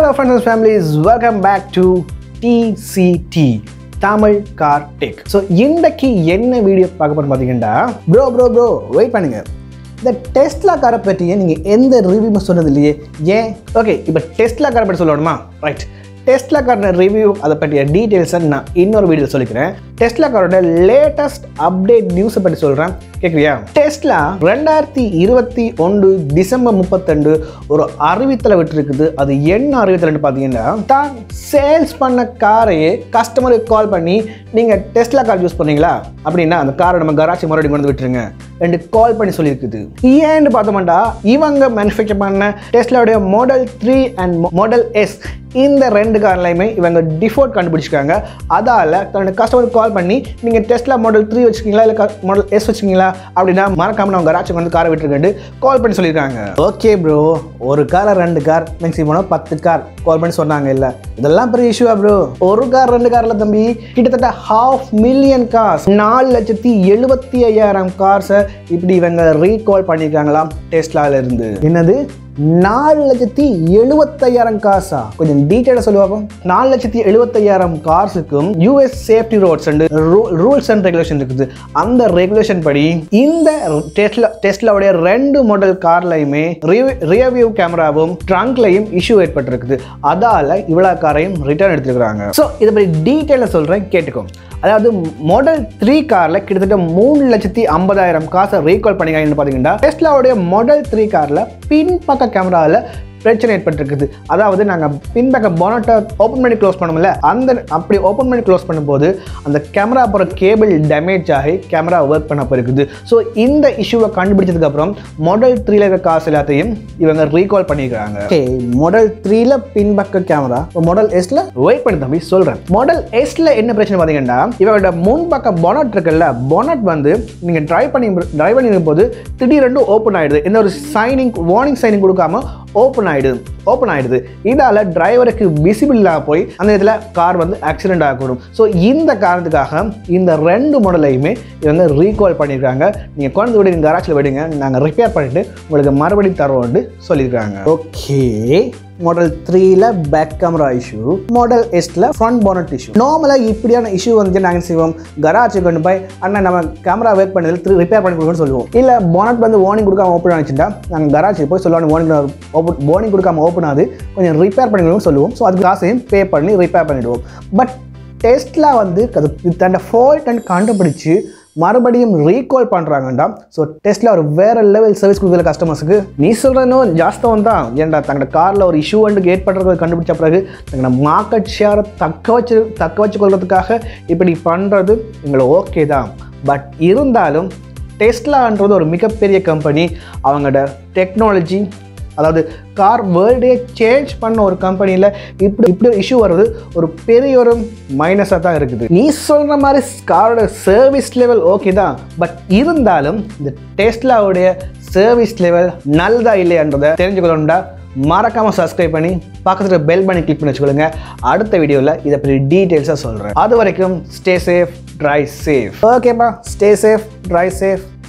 hello friends and families welcome back to TCT Tamil car tech so இன்றைக்கு என்ன video பார்க்க போகிறோம் பார்த்தீங்கன்னா ப்ரோ ப்ரோ ப்ரோ வெயிட் பண்ணுங்க இந்த டெஸ்ட்லா காரை பற்றியே நீங்கள் எந்த ரிவ்யூவும் சொன்னது இல்லையே ஏன் ஓகே இப்போ டெஸ்ட்லா காரை பற்றி சொல்லணுமா ரைட் டெஸ்ட்லா காரோட ரிவ்யூ அதை பற்றிய டீட்டெயில்ஸை நான் இன்னொரு வீடியோ சொல்லிக்கிறேன் டெஸ்ட்லா காரோட லேட்டஸ்ட் அப்டேட் நியூஸை பற்றி சொல்கிறேன் கேட்குறியா டெஸ்ட்லா ரெண்டாயிரத்தி இருபத்தி ஒன்று டிசம்பர் முப்பத்தெண்டு ஒரு அறிவித்தலை விட்டுருக்குது அது என்ன அறிவித்தல்னு பார்த்தீங்கன்னா தான் சேல்ஸ் பண்ண காரையே கஸ்டமருக்கு கால் பண்ணி நீங்கள் டெஸ்ட்லா கார் யூஸ் பண்ணீங்களா அப்படின்னா அந்த காரை நம்ம கராச்சி மறுபடியும் கொண்டு வந்து விட்டுருங்க ரெண்டு கால் பண்ணி சொல்லியிருக்குது ஏன்னு பார்த்தோம்னா இவங்க மேனுஃபேக்சர் பண்ண டெஸ்லாவுடைய model three and model S இந்த ரெண்டு கார்லையுமே இவங்க டிஃபால்ட் கண்டுபிடிச்சிருக்காங்க அதால் தன்னோட கஸ்டமருக்கு கால் பண்ணி நீங்கள் டெஸ்ட்லா மாடல் த்ரீ வச்சுக்கீங்களா இல்லை மாடல் எஸ் வச்சுக்கீங்களா அப்படின்னா மறக்காம நான் கராச்சி வந்து காரை விட்டுருக்கேன் கால் பண்ணி சொல்லியிருக்காங்க ஓகே ப்ரோ ஒரு காரை ரெண்டு கார் மேக்ஸிமம் பத்து கார் கால் பண்ணி சொன்னாங்க இல்லை இதெல்லாம் பெரிய இஷ்யூவா ப்ரோ ஒரு கார் ரெண்டு காரில் தம்பி கிட்டத்தட்ட ஹாஃப் மில்லியன் கார்ஸ் நாலு லட்சத்தி எழுபத்தி ஐயாயிரம் கார்ஸை இப்படி இவங்க ரீகால் பண்ணியிருக்காங்களாம் டெஸ்லால இருந்து என்னது நாலு லட்சத்தி எழுபத்தையாயிரம் காசா கொஞ்சம் டீட்டெயிலாக சொல்லுவாங்க நாலு லட்சத்தி எழுபத்தையாயிரம் கார்ஸுக்கும் US safety roads and rules and regulation இருக்குது அந்த ரெகுலேஷன் படி இந்த டெஸ்லா டெஸ்லாவுடைய ரெண்டு மாடல் கார்லையுமே ரியவியூ கேமராவும் ட்ரங்க்லையும் இஷ்யூ ஏற்பட்டிருக்குது அதால இவ்வளோ காரையும் ரிட்டர்ன் எடுத்துருக்காங்க ஸோ இதை பற்றி டீட்டெயிலாக சொல்கிறேன் கேட்டுக்கோ அதாவது மாடல் த்ரீ காரில் கிட்டத்தட்ட மூணு லட்சத்தி ஐம்பதாயிரம் காசை ரீகால் பண்ணிக்காங்கன்னு பார்த்தீங்கன்னா டெஸ்லாவுடைய மாடல் த்ரீ காரில் பின்பக்க கேமராவில் பிரச்சனை ஏற்பட்டிருக்குது அதாவது நாங்கள் பின்பக்க பானட்டை ஓப்பன் பண்ணி க்ளோஸ் பண்ணோம்ல அந்த அப்படி ஓப்பன் பண்ணி க்ளோஸ் பண்ணும்போது அந்த கேமரா போகிற கேபிள் டேமேஜ் ஆகி கேமரா ஒர்க் பண்ண போயிருக்குது ஸோ இந்த இஷ்யூவை கண்டுபிடிச்சதுக்கப்புறம் மாடல் த்ரீல இருக்க காசு எல்லாத்தையும் இவங்க ரீகால் பண்ணிக்கிறாங்க ஓகே மாடல் த்ரீல பின்பக்க கேமரா மாடல் எஸ்ல வெயிட் பண்ணி தம்பி சொல்கிறேன் மாடல் எஸ்ல என்ன பிரச்சனை பார்த்தீங்கன்னா இவங்களோட முன்பக்க பானட் இருக்குல்ல பானட் வந்து நீங்கள் ட்ரைவ் பண்ணி ட்ரைவ் பண்ணிருக்கும் போது திடீரென்று ஓப்பன் ஆயிடுது எந்த ஒரு சைனிங் வார்னிங் சைனிங் கொடுக்காம ஓப்பன் ஆகிடுது ஓப்பன் ஆகிடுது இதால் டிரைவருக்கு விசிபிள் இல்லாம போய் அந்த இதில் கார் வந்து ஆக்சிடென்ட் ஆகக்கூடும் ஸோ இந்த காரணத்துக்காக இந்த ரெண்டு மாடலையுமே இவங்க ரீகால் பண்ணியிருக்காங்க நீங்கள் குழந்தை விடுங்க கராச்சில் விடுங்க நாங்கள் ரிப்பேர் பண்ணிவிட்டு உங்களுக்கு மறுபடியும் தரோன்னு சொல்லியிருக்காங்க ஓகே மாடல் த்ரீல பேக் கேமரா இஷ்யூ மாடல் எஸ்ட்ல ஃப்ரண்ட் பானட் இஷ்யூ நார்மலாக இப்படியான இஷ்யூ வந்து நாங்கள் செய்வோம் கராஜ் கொண்டு போய் அண்ணா நம்ம கேமரா ஒர்க் பண்ணதில் த்ரீ ரிப்பேர் பண்ணி கொடுக்கணும்னு சொல்லுவோம் இல்லை பானட் வந்து வார்னிங் கொடுக்காம ஓப்பன் ஆனிச்சுட்டா நாங்கள் கராஜ் போய் சொல்லுவாங்க வார்னிங் ஓப்பன் வார்னிங் கொடுக்காம ஓப்பன் ஆகுது கொஞ்சம் ரிப்பேர் பண்ணிக்கணும்னு சொல்லுவோம் ஸோ அதுக்கு காசையும் பே பண்ணி ரிப்பேர் பண்ணிடுவோம் பட் டெஸ்ட்ல வந்து அது தன்னோட ஃபால்ட் அண்ட் கண்டுபிடிச்சு மறுபடியும் ரீகால் பண்ணுறாங்கண்டா ஸோ டெஸ்ட்டில் ஒரு வேற லெவல் சர்வீஸ் கொடுக்குற கஸ்டமர்ஸுக்கு நீ சொல்கிறனும் ஜாஸ்தவம் தான் ஏன்டா தங்களோட காரில் ஒரு இஷ்யூ வந்து ஏற்படுறத கண்டுபிடிச்ச பிறகு தங்களோட மார்க்கெட் ஷேரை தக்க வச்சு தக்க வச்சுக்கொள்றதுக்காக இப்படி பண்ணுறது எங்களை ஓகே தான் பட் இருந்தாலும் டெஸ்ட்லான்றது ஒரு மிகப்பெரிய கம்பெனி அவங்களோட டெக்னாலஜி அதாவது கார் வேர்ல்டே சேஞ்ச் பண்ண ஒரு கம்பெனியில் இப்படி இப்படி ஒரு இஷ்யூ வர்றது ஒரு பெரிய ஒரு மைனஸாக தான் இருக்குது நீ சொல்கிற மாதிரி காரோட சர்வீஸ் லெவல் ஓகே தான் பட் இருந்தாலும் இந்த டெஸ்ட்லாவுடைய சர்வீஸ் லெவல் நல்லதா இல்லையான்றதை தெரிஞ்சுக்கணும்டா மறக்காமல் சப்ஸ்கிரைப் பண்ணி பக்கத்தில் பெல் பண்ணி கிளிக் பண்ணி வச்சுக்கொள்ளுங்க அடுத்த வீடியோவில் இதை பற்றி டீட்டெயில்ஸாக சொல்கிறேன் அது வரைக்கும் ஸ்டே சேஃப் ட்ரை சேஃப் ஓகேப்பா ஸ்டே சேஃப் ட்ரை சேஃப்